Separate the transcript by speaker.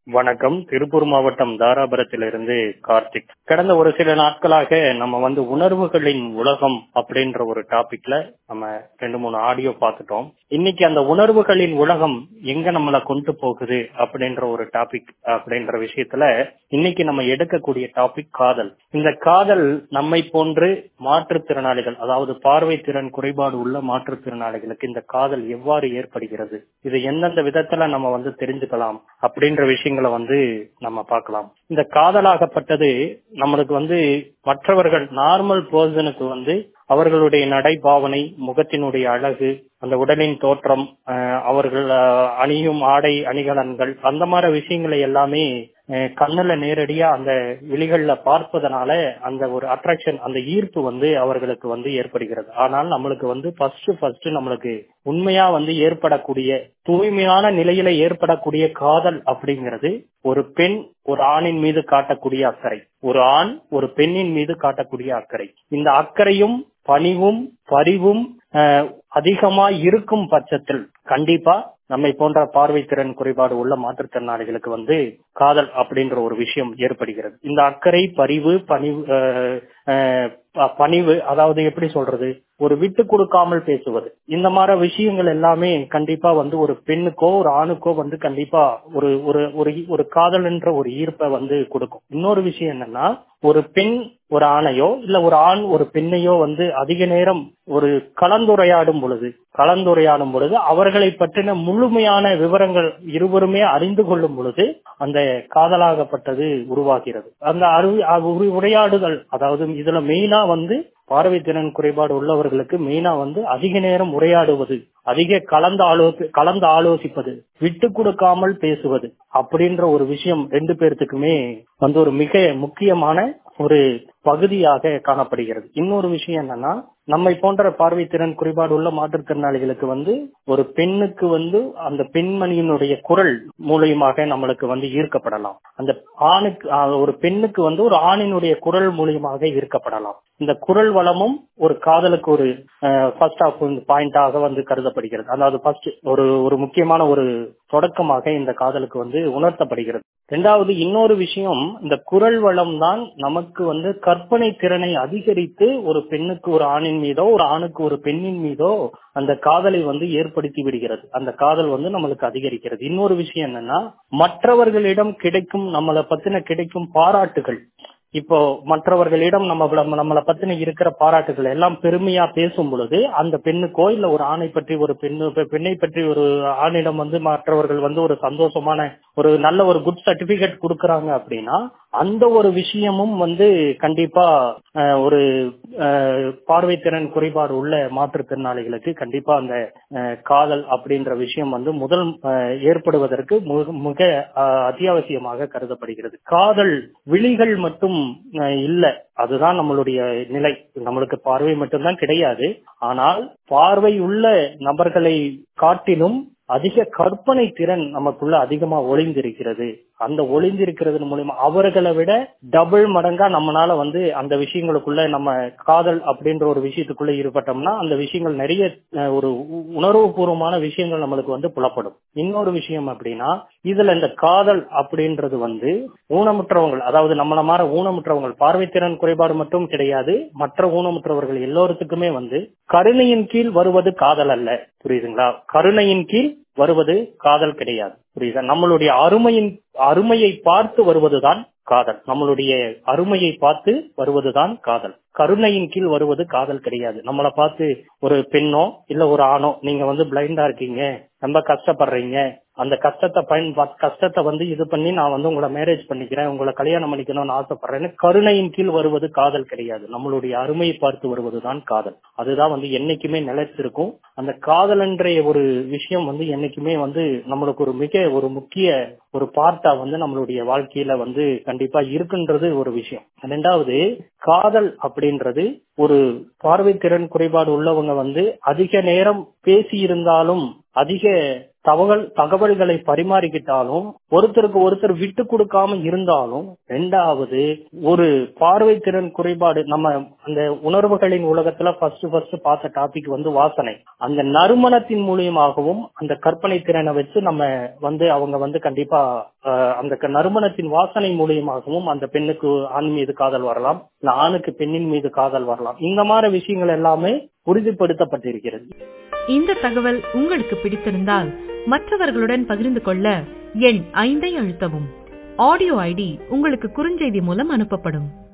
Speaker 1: வணக்கம் திருப்பூர் மாவட்டம் தாராபுரத்திலிருந்து கார்த்திக் கடந்த ஒரு சில நாட்களாக நம்ம வந்து உணர்வுகளின் உலகம் அப்படின்ற ஒரு டாபிக்ல நம்ம ரெண்டு மூணு ஆடியோ பார்த்துட்டோம் இன்னைக்கு அந்த உணர்வுகளின் உலகம் எங்க நம்மளை கொண்டு போகுது அப்படின்ற ஒரு டாபிக் அப்படின்ற விஷயத்துல இன்னைக்கு நம்ம எடுக்கக்கூடிய டாபிக் காதல் இந்த காதல் நம்மை போன்று மாற்றுத்திறனாளிகள் அதாவது பார்வை திறன் குறைபாடு உள்ள மாற்றுத்திறனாளிகளுக்கு இந்த காதல் எவ்வாறு ஏற்படுகிறது இது எந்தெந்த விதத்துல நம்ம வந்து தெரிஞ்சுக்கலாம் அப்படின்ற விஷயங்களை வந்து நம்ம பார்க்கலாம் இந்த காதலாகப்பட்டது நம்மளுக்கு வந்து மற்றவர்கள் நார்மல் பர்சனுக்கு வந்து அவர்களுடைய நடைபாவனை முகத்தினுடைய அழகு அந்த உடலின் தோற்றம் அவர்கள் அணியும் ஆடை அணிகலன்கள் அந்த மாதிரி விஷயங்களை எல்லாமே கண்ணுல நேரடியா அந்த விழிகள்ல பார்ப்பதனால அந்த ஒரு அட்ராக்ஷன் அந்த ஈர்ப்பு வந்து அவர்களுக்கு வந்து ஏற்படுகிறது ஆனால் நம்மளுக்கு வந்து ஃபர்ஸ்ட் ஃபர்ஸ்ட் நம்மளுக்கு உண்மையா வந்து ஏற்படக்கூடிய தூய்மையான நிலையில ஏற்படக்கூடிய காதல் அப்படிங்கிறது ஒரு பெண் ஒரு ஆணின் மீது காட்டக்கூடிய அக்கறை ஒரு ஆண் ஒரு பெண்ணின் மீது காட்டக்கூடிய அக்கறை இந்த அக்கறையும் பணிவும் பரிவும் அதிகமா இருக்கும் பட்சத்தில் கண்டிப்பா நம்மை போன்ற பார்வை திறன் குறைபாடு உள்ள மாற்றுத்திறனாளிகளுக்கு வந்து காதல் அப்படின்ற ஒரு விஷயம் ஏற்படுகிறது இந்த அக்கறை பரிவு பணிவு பணிவு அதாவது எப்படி சொல்றது ஒரு விட்டு கொடுக்காமல் பேசுவது இந்த மாதிரி விஷயங்கள் எல்லாமே கண்டிப்பா வந்து ஒரு பெண்ணுக்கோ ஒரு ஆணுக்கோ வந்து கண்டிப்பா ஒரு ஒரு ஒரு காதல் என்ற ஒரு ஈர்ப்பை வந்து கொடுக்கும் இன்னொரு விஷயம் என்னன்னா ஒரு பெண் ஒரு ஆணையோ இல்ல ஒரு ஆண் ஒரு பெண்ணையோ வந்து அதிக நேரம் ஒரு கலந்துரையாடும் பொழுது கலந்துரையாடும் பொழுது அவர்களை பற்றின முழுமையான விவரங்கள் இருவருமே அறிந்து கொள்ளும் பொழுது அந்த காதலாகப்பட்டது உருவாகிறது அந்த உரையாடுதல் அதாவது இதுல மெயினா வந்து பார்வை திறன் குறைபாடு உள்ளவர்களுக்கு மெயினா வந்து அதிக நேரம் உரையாடுவது அதிக கலந்து ஆலோசி கலந்து ஆலோசிப்பது விட்டு கொடுக்காமல் பேசுவது அப்படின்ற ஒரு விஷயம் ரெண்டு பேர்த்துக்குமே வந்து ஒரு மிக முக்கியமான ஒரு பகுதியாக காணப்படுகிறது இன்னொரு விஷயம் என்னன்னா நம்மை போன்ற பார்வை திறன் குறைபாடு உள்ள மாற்றுத்திறனாளிகளுக்கு வந்து ஒரு பெண்ணுக்கு வந்து அந்த பெண்மணியினுடைய குரல் மூலியமாக நம்மளுக்கு வந்து ஈர்க்கப்படலாம் அந்த ஆணுக்கு ஒரு பெண்ணுக்கு வந்து ஒரு ஆணினுடைய குரல் மூலியமாக ஈர்க்கப்படலாம் இந்த குரல் வளமும் ஒரு காதலுக்கு ஒரு ஃபர்ஸ்ட் ஆஃப் பாயிண்டாக வந்து கருதப்படுகிறது அதாவது ஃபர்ஸ்ட் ஒரு ஒரு முக்கியமான ஒரு தொடக்கமாக இந்த காதலுக்கு வந்து உணர்த்தப்படுகிறது ரெண்டாவது இன்னொரு விஷயம் இந்த குரல் வளம் தான் நமக்கு வந்து கற்பனை திறனை அதிகரித்து ஒரு பெண்ணுக்கு ஒரு ஆணின் மீதோ ஒரு ஆணுக்கு ஒரு பெண்ணின் மீதோ அந்த காதலை வந்து ஏற்படுத்தி விடுகிறது அந்த காதல் வந்து நம்மளுக்கு அதிகரிக்கிறது இன்னொரு விஷயம் என்னன்னா மற்றவர்களிடம் கிடைக்கும் நம்மளை பத்தின கிடைக்கும் பாராட்டுகள் இப்போ மற்றவர்களிடம் நம்ம நம்மளை பத்தின இருக்கிற பாராட்டுகள் எல்லாம் பெருமையா பேசும் பொழுது அந்த பெண்ணுக்கோ இல்ல ஒரு ஆணை பற்றி ஒரு பெண்ணு பெண்ணை பற்றி ஒரு ஆணிடம் வந்து மற்றவர்கள் வந்து ஒரு சந்தோஷமான ஒரு நல்ல ஒரு குட் சர்டிபிகேட் கொடுக்கறாங்க அப்படின்னா அந்த ஒரு விஷயமும் வந்து கண்டிப்பா ஒரு பார்வை திறன் குறைபாடு உள்ள மாற்றுத்திறனாளிகளுக்கு கண்டிப்பா அந்த காதல் அப்படின்ற விஷயம் வந்து முதல் ஏற்படுவதற்கு மிக அத்தியாவசியமாக கருதப்படுகிறது காதல் விழிகள் மட்டும் இல்ல அதுதான் நம்மளுடைய நிலை நம்மளுக்கு பார்வை மட்டும்தான் கிடையாது ஆனால் பார்வை உள்ள நபர்களை காட்டிலும் அதிக கற்பனை திறன் நமக்குள்ள அதிகமா ஒளிந்திருக்கிறது அந்த ஒளிந்திருக்கிறது மூலியமா அவர்களை விட டபுள் மடங்கா நம்மளால வந்து அந்த விஷயங்களுக்குள்ள நம்ம காதல் அப்படின்ற ஒரு விஷயத்துக்குள்ள ஈடுபட்டோம்னா அந்த விஷயங்கள் நிறைய ஒரு உணர்வு பூர்வமான விஷயங்கள் நம்மளுக்கு வந்து புலப்படும் இன்னொரு விஷயம் அப்படின்னா இதுல இந்த காதல் அப்படின்றது வந்து ஊனமுற்றவங்கள் அதாவது நம்மள மாதிரி ஊனமுற்றவங்கள் பார்வைத்திறன் குறைபாடு மட்டும் கிடையாது மற்ற ஊனமுற்றவர்கள் எல்லோருத்துக்குமே வந்து கருணையின் கீழ் வருவது காதல் அல்ல புரியுதுங்களா கருணையின் கீழ் வருவது காதல் கிடையாது புரியுதா நம்மளுடைய அருமையின் அருமையை பார்த்து வருவதுதான் காதல் நம்மளுடைய அருமையை பார்த்து வருவதுதான் காதல் கருணையின் கீழ் வருவது காதல் கிடையாது நம்மளை பார்த்து ஒரு பெண்ணோ இல்ல ஒரு ஆணோ நீங்க வந்து பிளைண்டா இருக்கீங்க ரொம்ப கஷ்டப்படுறீங்க அந்த கஷ்டத்தை பயன் கஷ்டத்தை வந்து இது பண்ணி நான் வந்து உங்களை மேரேஜ் பண்ணிக்கிறேன் உங்களை கல்யாணம் பண்ணிக்கணும்னு ஆசைப்படுறேன்னு கருணையின் கீழ் வருவது காதல் கிடையாது நம்மளுடைய அருமையை பார்த்து வருவதுதான் காதல் அதுதான் வந்து என்னைக்குமே நிலைத்திருக்கும் அந்த காதல் என்ற ஒரு விஷயம் வந்து என்னைக்குமே வந்து நம்மளுக்கு ஒரு மிக ஒரு முக்கிய ஒரு பார்ட்டா வந்து நம்மளுடைய வாழ்க்கையில வந்து கண்டிப்பா இருக்குன்றது ஒரு விஷயம் ரெண்டாவது காதல் அப்படின்றது ஒரு பார்வை திறன் குறைபாடு உள்ளவங்க வந்து அதிக நேரம் பேசி இருந்தாலும் அதிக தகவல் தகவல்களை பரிமாறிக்கிட்டாலும் ஒருத்தருக்கு ஒருத்தர் விட்டு கொடுக்காம இருந்தாலும் ரெண்டாவது ஒரு பார்வை திறன் குறைபாடு நம்ம அந்த உணர்வுகளின் உலகத்துல ஃபர்ஸ்ட் ஃபர்ஸ்ட் பார்த்த டாபிக் வந்து வாசனை அந்த நறுமணத்தின் மூலியமாகவும் அந்த கற்பனை திறனை வச்சு நம்ம வந்து அவங்க வந்து கண்டிப்பா ஆஹ் அந்த க- நறுமணத்தின் வாசனை மூலியமாகவும் அந்த பெண்ணுக்கு ஆண் மீது காதல் வரலாம் இல்ல ஆணுக்கு பெண்ணின் மீது காதல் வரலாம் இந்த மாதிரி விஷயங்கள் எல்லாமே உறுதிப்படுத்தப்பட்டிருக்கிறது
Speaker 2: இந்த தகவல் உங்களுக்கு பிடித்திருந்தால் மற்றவர்களுடன் பகிர்ந்து கொள்ள எண் ஐந்தை அழுத்தவும் ஆடியோ ஐடி உங்களுக்கு குறுஞ்செய்தி மூலம் அனுப்பப்படும்